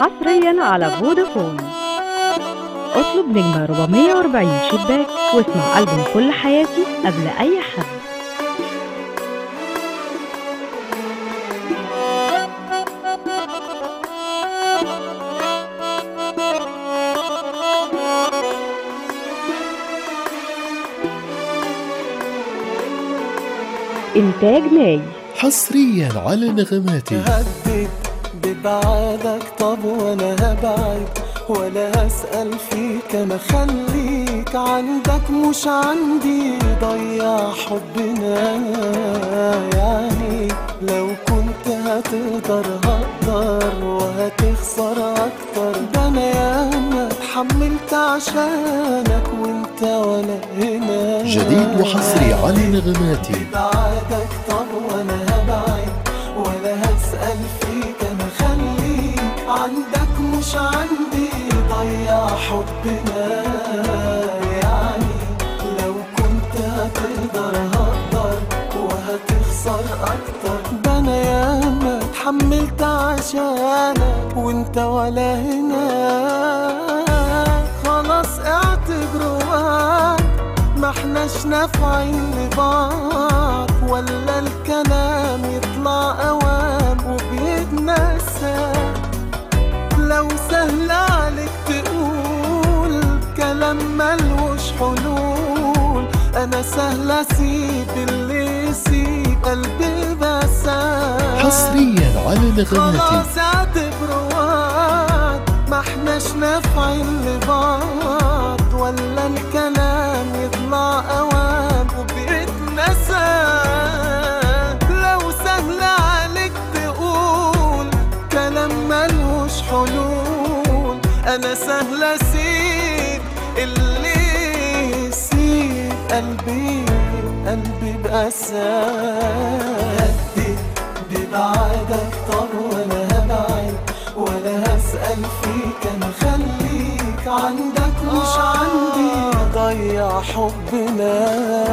حصريا على فودافون اطلب نجمة 440 شباك واسمع ألبوم كل حياتي قبل أي حد إنتاج ناي حصريا على نغماتي هدد ببعادك طب وانا هبعد ولا هسأل فيك انا خليك عندك مش عندي ضيع حبنا يعني لو كنت هتقدر هقدر وهتخسر اكتر ده انا ياما اتحملت عشانك وانت ولا هنا جديد وحصري على نغماتي بعدك طب وانا هبعد ولا هسأل فيك انا خليك عندك مش عندي ضيع حبنا يعني لو كنت هتقدر هقدر وهتخسر اكتر ده انا ياما اتحملت عشانك وانت ولا هنا خلاص اعتبره وعد ما احناش نافعين لبعض ولا الكلام يطلع اوام وبيتنسى لو سهل عليك تقول كلام ملوش حلول انا سهل اسيب اللي يسيب قلبي بس حصريا على نغماتي خلاص اعتبره وعد ما احناش نافعين لبعض ولا الكلام يطلع اوام وبيتنسى لو سهل عليك تقول كلام ملوش حلول انا سهل اسيب اللي يسيب قلبي قلبي بأسى ببعدك طب ولا هبعد ولا هسأل فيك انا خليك عندك مش عندي ضيع حبنا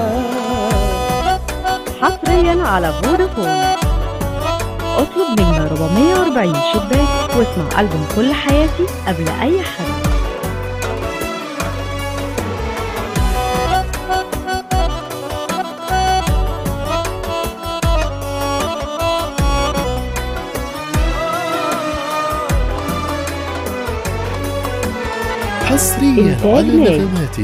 حصريا على فودافون اطلب نجمة 440 شباك واسمع ألبوم كل حياتي قبل أي حد حصريا إنتاج على ناي. نغماتي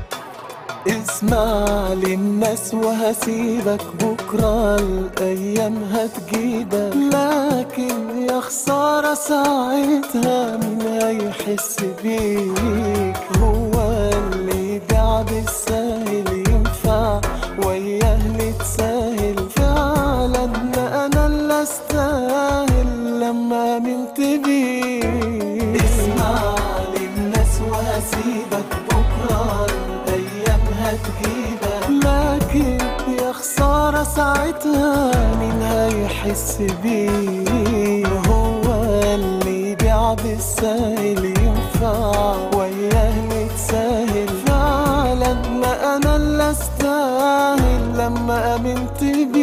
اسمع للناس وهسيبك بكرة الأيام هتجيبك لكن يا خسارة ساعتها مين هيحس بيك هو اللي يبيع بالساهل ينفع وياه اللي تساهل فعلا أنا اللي أستاهل لما منت بيك اسمع للناس وهسيبك بكرة الأيام هتجيبك لكن يا خسارة ساعتها مين هيحس بيه هو اللي يبيع بالساهل ينفع وياه اللي تساهل فعلا ما أنا اللي أستاهل لما آمنت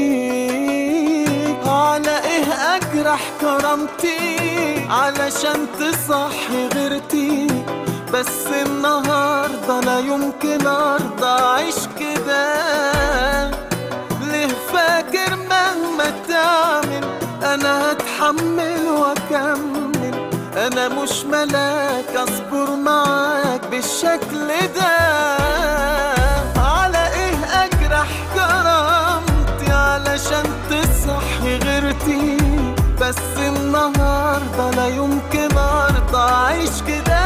بيك على إيه أجرح كرامتي علشان تصحي غيرتي بس النهاردة لا يمكن أرضى أعيش كده ليه فاكر مهما تعمل أنا هتحمل وأكمل أنا مش ملاك أصبر معاك بالشكل ده على إيه أجرح كرامتي علشان تصحي غيرتي بس النهاردة لا يمكن أرضى أعيش كده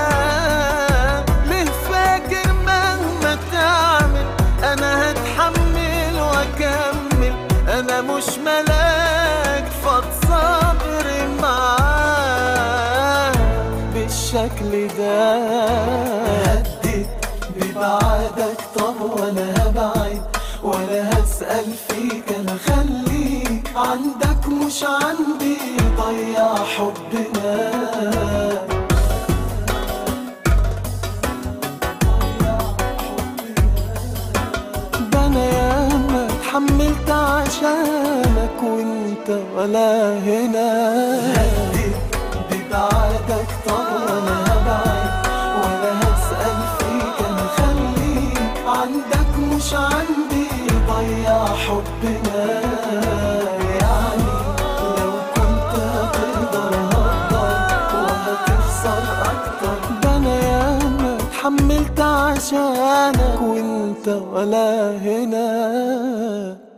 ليه فاكر مهما تعمل أنا هتحمل وأكمل أنا مش ملاك فتصبر معاك بالشكل ده هدد ببعدك طب ولا هبعد ولا هسأل فيك أنا خليك عندك مش عندي ضيع حبنا ده انا ياما اتحملت عشانك وانت ولا هنا هدد ببعدك عندك مش عندي ضيع حبنا يعني لو كنت هتقدر هقدر وهتخسر اكتر ده انا ياما اتحملت عشانك وانت ولا هنا